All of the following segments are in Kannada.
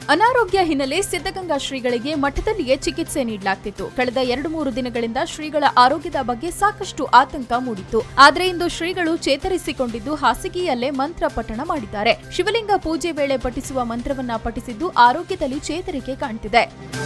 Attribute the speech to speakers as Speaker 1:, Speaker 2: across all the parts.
Speaker 1: ಅನಾರೋಗ್ಯ ಹಿನ್ನೆಲೆ ಸಿದ್ಧಗಂಗಾ ಶ್ರೀಗಳಿಗೆ ಮಠದಲ್ಲಿಯೇ ಚಿಕಿತ್ಸೆ ನೀಡಲಾಗ್ತಿತ್ತು ಕಳೆದ ಎರಡು ಮೂರು ದಿನಗಳಿಂದ ಶ್ರೀಗಳ ಆರೋಗ್ಯದ ಬಗ್ಗೆ ಸಾಕಷ್ಟು ಆತಂಕ ಮೂಡಿತ್ತು ಆದರೆ ಇಂದು ಶ್ರೀಗಳು ಚೇತರಿಸಿಕೊಂಡಿದ್ದು ಹಾಸಿಗೆಯಲ್ಲೇ ಮಂತ್ರ ಪಠಣ ಮಾಡಿದ್ದಾರೆ ಶಿವಲಿಂಗ ಪೂಜೆ ವೇಳೆ ಪಠಿಸುವ ಮಂತ್ರವನ್ನ ಪಠಿಸಿದ್ದು ಆರೋಗ್ಯದಲ್ಲಿ ಚೇತರಿಕೆ ಕಾಣ್ತಿದೆ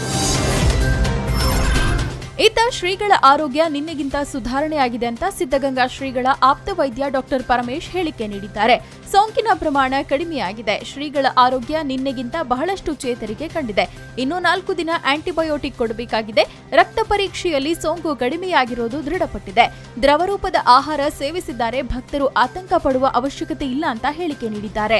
Speaker 1: ಇತ್ತ ಶ್ರೀಗಳ ಆರೋಗ್ಯ ನಿನ್ನೆಗಿಂತ ಸುಧಾರಣೆಯಾಗಿದೆ ಅಂತ ಸಿದ್ಧಗಂಗಾ ಶ್ರೀಗಳ ಆಪ್ತ ವೈದ್ಯ ಡಾಕ್ಟರ್ ಪರಮೇಶ್ ಹೇಳಿಕೆ ನೀಡಿದ್ದಾರೆ ಸೋಂಕಿನ ಪ್ರಮಾಣ ಕಡಿಮೆಯಾಗಿದೆ ಶ್ರೀಗಳ ಆರೋಗ್ಯ ನಿನ್ನೆಗಿಂತ ಬಹಳಷ್ಟು ಚೇತರಿಕೆ ಕಂಡಿದೆ ಇನ್ನು ನಾಲ್ಕು ದಿನ ಆಂಟಿಬಯೋಟಿಕ್ ಕೊಡಬೇಕಾಗಿದೆ ರಕ್ತ ಪರೀಕ್ಷೆಯಲ್ಲಿ ಸೋಂಕು ಕಡಿಮೆಯಾಗಿರೋದು ದೃಢಪಟ್ಟಿದೆ ದ್ರವರೂಪದ ಆಹಾರ ಸೇವಿಸಿದ್ದಾರೆ ಭಕ್ತರು ಆತಂಕ ಪಡುವ ಅವಶ್ಯಕತೆ ಇಲ್ಲ ಅಂತ ಹೇಳಿಕೆ ನೀಡಿದ್ದಾರೆ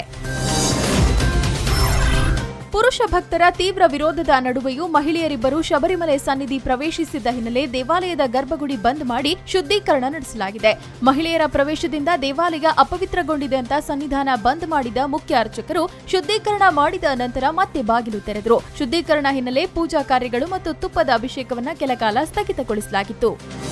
Speaker 1: ಪುರುಷ ಭಕ್ತರ ತೀವ್ರ ವಿರೋಧದ ನಡುವೆಯೂ ಮಹಿಳೆಯರಿಬ್ಬರು ಶಬರಿಮಲೆ ಸನ್ನಿಧಿ ಪ್ರವೇಶಿಸಿದ್ದ ಹಿನ್ನೆಲೆ ದೇವಾಲಯದ ಗರ್ಭಗುಡಿ ಬಂದ್ ಮಾಡಿ ಶುದ್ಧೀಕರಣ ನಡೆಸಲಾಗಿದೆ ಮಹಿಳೆಯರ ಪ್ರವೇಶದಿಂದ ದೇವಾಲಯ ಅಪವಿತ್ರಗೊಂಡಿದೆ ಅಂತ ಸನ್ನಿಧಾನ ಬಂದ್ ಮಾಡಿದ ಮುಖ್ಯ ಅರ್ಚಕರು ಶುದ್ಧೀಕರಣ ಮಾಡಿದ ನಂತರ ಮತ್ತೆ ಬಾಗಿಲು ತೆರೆದರು ಶುದ್ಧೀಕರಣ ಹಿನ್ನೆಲೆ ಪೂಜಾ ಕಾರ್ಯಗಳು ಮತ್ತು ತುಪ್ಪದ ಅಭಿಷೇಕವನ್ನ ಕೆಲಕಾಲ ಸ್ಥಗಿತಗೊಳಿಸಲಾಗಿತ್ತು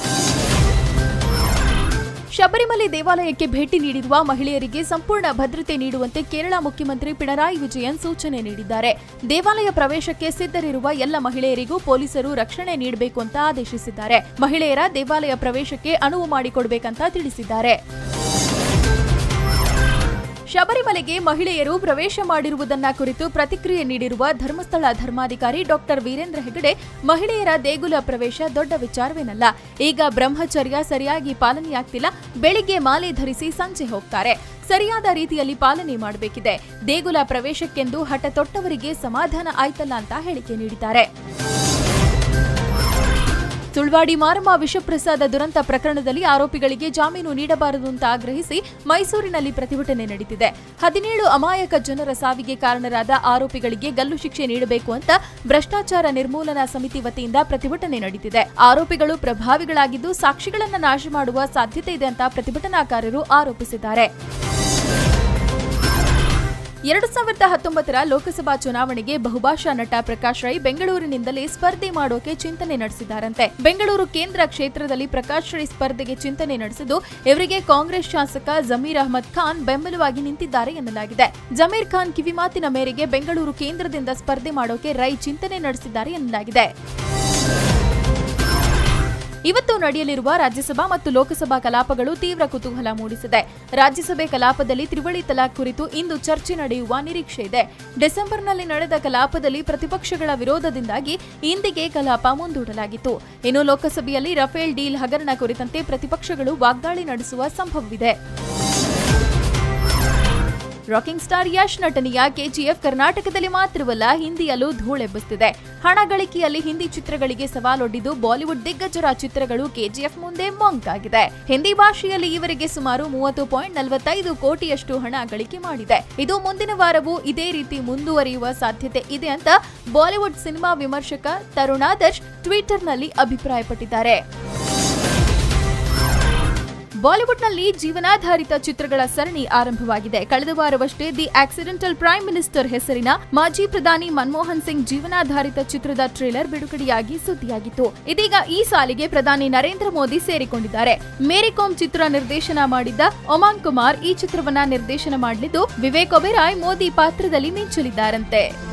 Speaker 1: ಶಬರಿಮಲೆ ದೇವಾಲಯಕ್ಕೆ ಭೇಟಿ ನೀಡಿರುವ ಮಹಿಳೆಯರಿಗೆ ಸಂಪೂರ್ಣ ಭದ್ರತೆ ನೀಡುವಂತೆ ಕೇರಳ ಮುಖ್ಯಮಂತ್ರಿ ಪಿಣರಾಯಿ ವಿಜಯನ್ ಸೂಚನೆ ನೀಡಿದ್ದಾರೆ ದೇವಾಲಯ ಪ್ರವೇಶಕ್ಕೆ ಸಿದ್ಧರಿರುವ ಎಲ್ಲ ಮಹಿಳೆಯರಿಗೂ ಪೊಲೀಸರು ರಕ್ಷಣೆ ನೀಡಬೇಕು ಅಂತ ಆದೇಶಿಸಿದ್ದಾರೆ ಮಹಿಳೆಯರ ದೇವಾಲಯ ಪ್ರವೇಶಕ್ಕೆ ಅನುವು ಮಾಡಿಕೊಡಬೇಕಂತ ತಿಳಿಸಿದ್ದಾರೆ ಶಬರಿಮಲೆಗೆ ಮಹಿಳೆಯರು ಪ್ರವೇಶ ಮಾಡಿರುವುದನ್ನ ಕುರಿತು ಪ್ರತಿಕ್ರಿಯೆ ನೀಡಿರುವ ಧರ್ಮಸ್ಥಳ ಧರ್ಮಾಧಿಕಾರಿ ಡಾಕ್ಟರ್ ವೀರೇಂದ್ರ ಹೆಗಡೆ ಮಹಿಳೆಯರ ದೇಗುಲ ಪ್ರವೇಶ ದೊಡ್ಡ ವಿಚಾರವೇನಲ್ಲ ಈಗ ಬ್ರಹ್ಮಚರ್ಯ ಸರಿಯಾಗಿ ಪಾಲನೆಯಾಗ್ತಿಲ್ಲ ಬೆಳಿಗ್ಗೆ ಮಾಲೆ ಧರಿಸಿ ಸಂಜೆ ಹೋಗ್ತಾರೆ ಸರಿಯಾದ ರೀತಿಯಲ್ಲಿ ಪಾಲನೆ ಮಾಡಬೇಕಿದೆ ದೇಗುಲ ಪ್ರವೇಶಕ್ಕೆಂದು ಹಠ ತೊಟ್ಟವರಿಗೆ ಸಮಾಧಾನ ಆಯ್ತಲ್ಲ ಅಂತ ಹೇಳಿಕೆ ನೀಡಿದ್ದಾರೆ ಸುಳ್ವಾಡಿ ಮಾರಮ್ಮ ವಿಷಪ್ರಸಾದ ದುರಂತ ಪ್ರಕರಣದಲ್ಲಿ ಆರೋಪಿಗಳಿಗೆ ಜಾಮೀನು ನೀಡಬಾರದು ಅಂತ ಆಗ್ರಹಿಸಿ ಮೈಸೂರಿನಲ್ಲಿ ಪ್ರತಿಭಟನೆ ನಡೆದಿದೆ ಹದಿನೇಳು ಅಮಾಯಕ ಜನರ ಸಾವಿಗೆ ಕಾರಣರಾದ ಆರೋಪಿಗಳಿಗೆ ಗಲ್ಲು ಶಿಕ್ಷೆ ನೀಡಬೇಕು ಅಂತ ಭ್ರಷ್ಟಾಚಾರ ನಿರ್ಮೂಲನಾ ಸಮಿತಿ ವತಿಯಿಂದ ಪ್ರತಿಭಟನೆ ನಡೆದಿದೆ ಆರೋಪಿಗಳು ಪ್ರಭಾವಿಗಳಾಗಿದ್ದು ಸಾಕ್ಷಿಗಳನ್ನ ನಾಶ ಮಾಡುವ ಸಾಧ್ಯತೆ ಇದೆ ಅಂತ ಪ್ರತಿಭಟನಾಕಾರರು ಆರೋಪಿಸಿದ್ದಾರೆ ಎರಡು ಸಾವಿರದ ಹತ್ತೊಂಬತ್ತರ ಲೋಕಸಭಾ ಚುನಾವಣೆಗೆ ಬಹುಭಾಷಾ ನಟ ಪ್ರಕಾಶ್ ರೈ ಬೆಂಗಳೂರಿನಿಂದಲೇ ಸ್ಪರ್ಧೆ ಮಾಡೋಕೆ ಚಿಂತನೆ ನಡೆಸಿದ್ದಾರಂತೆ ಬೆಂಗಳೂರು ಕೇಂದ್ರ ಕ್ಷೇತ್ರದಲ್ಲಿ ಪ್ರಕಾಶ್ ರೈ ಸ್ಪರ್ಧೆಗೆ ಚಿಂತನೆ ನಡೆಸಿದ್ದು ಇವರಿಗೆ ಕಾಂಗ್ರೆಸ್ ಶಾಸಕ ಜಮೀರ್ ಅಹಮದ್ ಖಾನ್ ಬೆಂಬಲವಾಗಿ ನಿಂತಿದ್ದಾರೆ ಎನ್ನಲಾಗಿದೆ ಜಮೀರ್ ಖಾನ್ ಕಿವಿಮಾತಿನ ಮೇರೆಗೆ ಬೆಂಗಳೂರು ಕೇಂದ್ರದಿಂದ ಸ್ಪರ್ಧೆ ಮಾಡೋಕೆ ರೈ ಚಿಂತನೆ ನಡೆಸಿದ್ದಾರೆ ಎನ್ನಲಾಗಿದೆ ಇವತ್ತು ನಡೆಯಲಿರುವ ರಾಜ್ಯಸಭಾ ಮತ್ತು ಲೋಕಸಭಾ ಕಲಾಪಗಳು ತೀವ್ರ ಕುತೂಹಲ ಮೂಡಿಸಿದೆ ರಾಜ್ಯಸಭೆ ಕಲಾಪದಲ್ಲಿ ತ್ರಿವಳಿ ತಲಾಖ್ ಕುರಿತು ಇಂದು ಚರ್ಚೆ ನಡೆಯುವ ನಿರೀಕ್ಷೆ ಇದೆ ಡಿಸೆಂಬರ್ನಲ್ಲಿ ನಡೆದ ಕಲಾಪದಲ್ಲಿ ಪ್ರತಿಪಕ್ಷಗಳ ವಿರೋಧದಿಂದಾಗಿ ಇಂದಿಗೆ ಕಲಾಪ ಮುಂದೂಡಲಾಗಿತ್ತು ಇನ್ನು ಲೋಕಸಭೆಯಲ್ಲಿ ರಫೇಲ್ ಡೀಲ್ ಹಗರಣ ಕುರಿತಂತೆ ಪ್ರತಿಪಕ್ಷಗಳು ವಾಗ್ದಾಳಿ ನಡೆಸುವ ಸಂಭವವಿದೆ ರಾಕಿಂಗ್ ಸ್ಟಾರ್ ಯಶ್ ನಟನೆಯ ಕೆಜಿಎಫ್ ಕರ್ನಾಟಕದಲ್ಲಿ ಮಾತ್ರವಲ್ಲ ಹಿಂದಿಯಲ್ಲೂ ಧೂಳೆಬ್ಬಿಸುತ್ತಿದೆ ಹಣ ಗಳಿಕೆಯಲ್ಲಿ ಹಿಂದಿ ಚಿತ್ರಗಳಿಗೆ ಸವಾಲೊಡ್ಡಿದ್ದು ಬಾಲಿವುಡ್ ದಿಗ್ಗಜರ ಚಿತ್ರಗಳು ಕೆಜಿಎಫ್ ಮುಂದೆ ಮಂಕಾಗಿದೆ ಹಿಂದಿ ಭಾಷೆಯಲ್ಲಿ ಇವರಿಗೆ ಸುಮಾರು ಮೂವತ್ತು ಪಾಯಿಂಟ್ ನಲವತ್ತೈದು ಕೋಟಿಯಷ್ಟು ಹಣ ಗಳಿಕೆ ಮಾಡಿದೆ ಇದು ಮುಂದಿನ ವಾರವೂ ಇದೇ ರೀತಿ ಮುಂದುವರಿಯುವ ಸಾಧ್ಯತೆ ಇದೆ ಅಂತ ಬಾಲಿವುಡ್ ಸಿನಿಮಾ ವಿಮರ್ಶಕ ತರುಣಾದರ್ಶ್ ಟ್ವಿಟರ್ನಲ್ಲಿ ಅಭಿಪ್ರಾಯಪಟ್ಟಿದ್ದಾರೆ ಬಾಲಿವುಡ್ನಲ್ಲಿ ಜೀವನಾಧಾರಿತ ಚಿತ್ರಗಳ ಸರಣಿ ಆರಂಭವಾಗಿದೆ ಕಳೆದ ವಾರವಷ್ಟೇ ದಿ ಆಕ್ಸಿಡೆಂಟಲ್ ಪ್ರೈಮ್ ಮಿನಿಸ್ಟರ್ ಹೆಸರಿನ ಮಾಜಿ ಪ್ರಧಾನಿ ಮನಮೋಹನ್ ಸಿಂಗ್ ಜೀವನಾಧಾರಿತ ಚಿತ್ರದ ಟ್ರೇಲರ್ ಬಿಡುಗಡೆಯಾಗಿ ಸುದ್ದಿಯಾಗಿತ್ತು ಇದೀಗ ಈ ಸಾಲಿಗೆ ಪ್ರಧಾನಿ ನರೇಂದ್ರ ಮೋದಿ ಸೇರಿಕೊಂಡಿದ್ದಾರೆ ಮೇರಿ ಕೋಮ್ ಚಿತ್ರ ನಿರ್ದೇಶನ ಮಾಡಿದ್ದ ಒಮಾಂಗ್ ಕುಮಾರ್ ಈ ಚಿತ್ರವನ್ನ ನಿರ್ದೇಶನ ಮಾಡಲಿದ್ದು ವಿವೇಕ್ ಒಬೆರಾಯ್ ಮೋದಿ ಪಾತ್ರದಲ್ಲಿ ಮಿಂಚಲಿದ್ದಾರಂತೆ